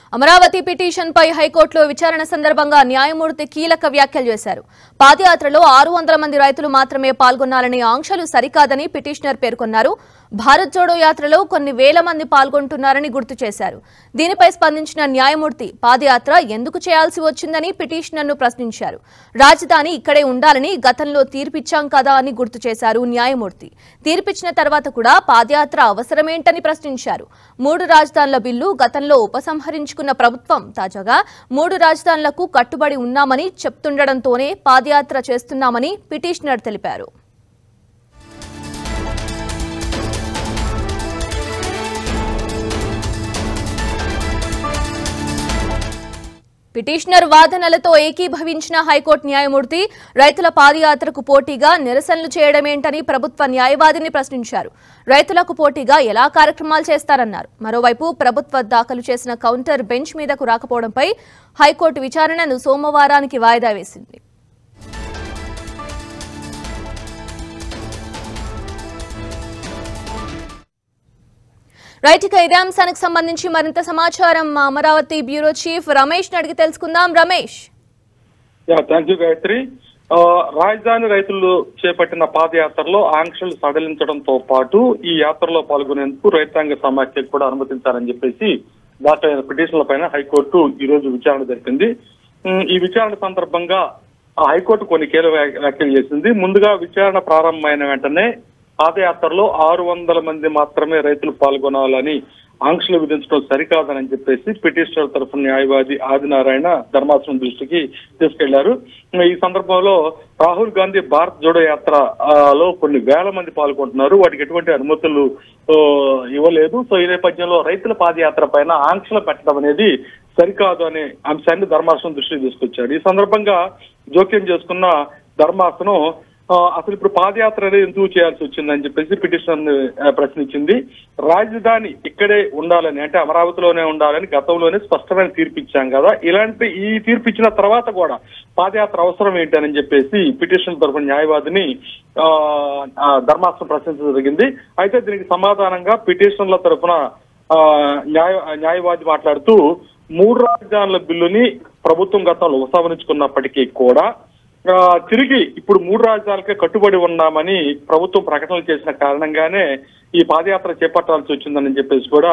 Amaravati petition పై హైకోర్టులో విచారణ సందర్భంగా న్యాయమూర్తి కీలక వ్యాఖ్యలు చేశారు పాదయాత్రలో ఆరు వందల మంది రైతులు మాత్రమే పాల్గొనాలనే ఆంక్షలు సరికాదని పిటిషనర్ పేర్కొన్నారు భారత్ జోడో యాత్రలో కొన్ని వేల మంది పాల్గొంటున్నారని గుర్తు చేశారు దీనిపై స్పందించిన న్యాయమూర్తి పాదయాత్ర ఎందుకు చేయాల్సి వచ్చిందని పిటిషనర్ను ప్రశ్నించారు రాజధాని ఇక్కడే ఉండాలని గతంలో తీర్పిచ్చాం కదా అని గుర్తు చేశారు న్యాయమూర్తి తీర్పిచ్చిన తర్వాత కూడా పాదయాత్ర అవసరమేంటని ప్రశ్నించారు మూడు రాజధానుల బిల్లు గతంలో ఉపసంహరించుకున్న ప్రభుత్వం తాజాగా మూడు రాజధానులకు కట్టుబడి ఉన్నామని చెప్తుండటంతోనే పాదయాత్ర చేస్తున్నామని పిటిషనర్ తెలిపారు పిటిషనర్ వాదనలతో ఏకీభవించిన హైకోర్టు న్యాయమూర్తి రైతుల పాదయాత్రకు పోటీగా నిరసనలు చేయడమేంటని ప్రభుత్వ న్యాయవాదిని ప్రశ్నించారు రైతులకు పోటీగా ఎలా కార్యక్రమాలు చేస్తారన్నారు మరోవైపు ప్రభుత్వ దాఖలు చేసిన కౌంటర్ బెంచ్ మీదకు రాకపోవడంపై హైకోర్టు విచారణను సోమవారానికి వాయిదా వేసింది రైట్ ఇక ఇదే అంశానికి సంబంధించి మరింత సమాచారం మా అమరావతి బ్యూరో చీఫ్ రమేష్ అడిగి తెలుసుకుందాం Ramesh yeah thank you Gayatri ఆ, రాజధాని రైతులు చేపట్టిన పాదయాత్రలో ఆంక్షలు సడలించడంతో పాటు ఈ యాత్రలో పాల్గొనేందుకు రైతాంగ సమాఖ్యకు కూడా అనుమతించాలని చెప్పేసి దాఖలైన పిటిషన్ల పైన హైకోర్టు ఈ రోజు విచారణ జరిపింది ఉమ్, ఈ విచారణ సందర్భంగా ఆ హైకోర్టు కొన్ని కీలక వ్యాఖ్య- వ్యాఖ్యలు చేసింది ముందుగా విచారణ ప్రారంభమైన వెంటనే పాదయాత్రలో ఆరు వందల మంది మాత్రమే రైతులు పాల్గొనాలని ఆంక్షలు విధించడం సరికాదని చెప్పేసి పిటిషనర్ తరఫున న్యాయవాది ఆదినారాయణ ధర్మాసనం దృష్టికి తీసుకెళ్లారు ఈ సందర్భంలో రాహుల్ గాంధీ భారత్ జోడో యాత్ర ఆ, లో కొన్ని వేల మంది పాల్గొంటున్నారు వాటికి ఎటువంటి అనుమతులు ఆ, ఇవ్వలేదు సో ఈ నేపథ్యంలో రైతుల పాదయాత్ర పైన ఆంక్షలు పెట్టడం అనేది సరికాదు అనే అంశాన్ని ధర్మాసనం దృష్టికి తీసుకొచ్చాడు ఈ సందర్భంగా జోక్యం చేసుకున్న ధర్మాసనం ఆ, అసలు ఇప్పుడు పాదయాత్ర అనేది ఎందుకు చేయాల్సి వచ్చిందని చెప్పేసి పిటిషన్ ప్రశ్నించింది రాజధాని ఇక్కడే ఉండాలని అంటే అమరావతిలోనే ఉండాలని గతంలోనే స్పష్టమైన తీర్పు ఇచ్చాం కదా ఇలాంటి ఈ తీర్పు ఇచ్చిన తర్వాత కూడా పాదయాత్ర అవసరం ఏంటని చెప్పేసి పిటిషన్ తరఫున న్యాయవాదిని ఆ, ఆ, ధర్మాసనం ప్రశ్నించడం జరిగింది అయితే దీనికి సమాధానంగా పిటిషన్ల తరఫున ఆ, న్యాయ న్యాయవాది మాట్లాడుతూ మూడు రాజధానుల బిల్లుని ప్రభుత్వం గతంలో ఉపసంహరించుకున్నప్పటికీ కూడా ఆ, తిరిగి ఇప్పుడు మూడు రాజధానులకే కట్టుబడి ఉన్నామని ప్రభుత్వం ప్రకటనలు చేసిన కారణంగానే ఈ పాదయాత్ర చేపట్టాల్సి వచ్చిందని చెప్పేసి కూడా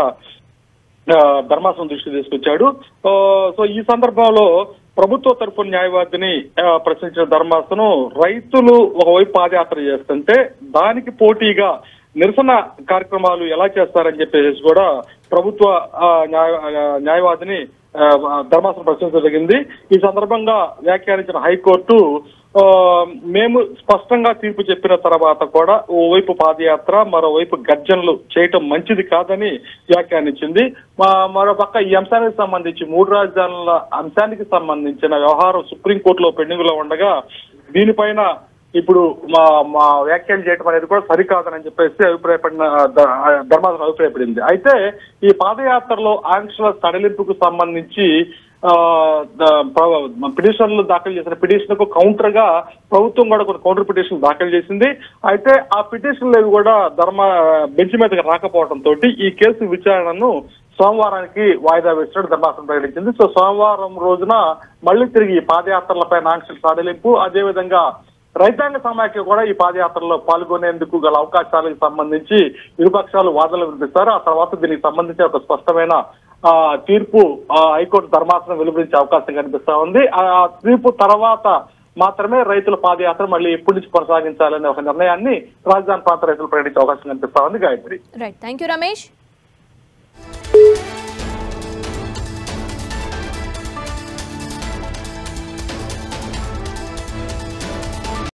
ఆ, ధర్మాసనం దృష్టి తీసుకొచ్చాడు ఆ, సో ఈ సందర్భంలో ప్రభుత్వ తరపున న్యాయవాదిని ఆ, ప్రశ్నించిన ధర్మాసనం రైతులు ఒకవైపు పాదయాత్ర చేస్తుంటే దానికి పోటీగా నిరసన కార్యక్రమాలు ఎలా చేస్తారని చెప్పేసి కూడా ప్రభుత్వ ఆ, న్యాయ- ఆ, న్యాయవాదిని ఆ, ధర్మాసనం ప్రశ్నించడం జరిగింది ఈ సందర్భంగా వ్యాఖ్యానించిన హైకోర్టు ఆ, మేము స్పష్టంగా తీర్పు చెప్పిన తర్వాత కూడా ఓవైపు పాదయాత్ర మరోవైపు గర్జనలు చేయటం మంచిది కాదని వ్యాఖ్యానించింది మా- మరోపక్క ఈ అంశానికి సంబంధించి మూడు రాజధానుల అంశానికి సంబంధించిన వ్యవహారం సుప్రీంకోర్టులో పెండింగ్ లో ఉండగా దీనిపైన ఇప్పుడు మా మా వ్యాఖ్యలు చేయడం అనేది కూడా సరికాదని చెప్పేసి అభిప్రాయపడిన ద- ధర్మాసనం అభిప్రాయపడింది అయితే ఈ పాదయాత్రలో ఆంక్షల సడలింపుకు సంబంధించి ఆ, ద- ప్ర- పిటిషన్లు దాఖలు చేసిన పిటిషన్ కు కౌంటర్ గా ప్రభుత్వం కూడా కొన్ని కౌంటర్ పిటిషన్ దాఖలు చేసింది అయితే ఆ పిటిషన్లు ఏవి కూడా ధర్మ బెంచ్ మీదకి రాకపోవడం తోటి ఈ కేసు విచారణను సోమవారానికి వాయిదా వేసినట్టు ధర్మాసనం ప్రకటించింది సో సోమవారం రోజున మళ్ళీ తిరిగి ఈ పాదయాత్రలపై ఆంక్షల సడలింపు అదేవిధంగా రైతాంగ సమాఖ్య కూడా ఈ పాదయాత్రలో పాల్గొనేందుకు గల అవకాశాలకు సంబంధించి ఇరుపక్షాలు వాదనలు వినిపిస్తారు ఆ తర్వాత దీనికి సంబంధించి ఒక స్పష్టమైన ఆ, తీర్పు ఆ, హైకోర్టు ధర్మాసనం వెలువరించే అవకాశం కనిపిస్తా ఉంది ఆ తీర్పు తర్వాత మాత్రమే రైతుల పాదయాత్ర మళ్ళీ ఎప్పటి నుంచి కొనసాగించాలనే ఒక నిర్ణయాన్ని రాజధాని ప్రాంత రైతులు ప్రకటించే అవకాశం కనిపిస్తా ఉంది Gayatri right thank you Ramesh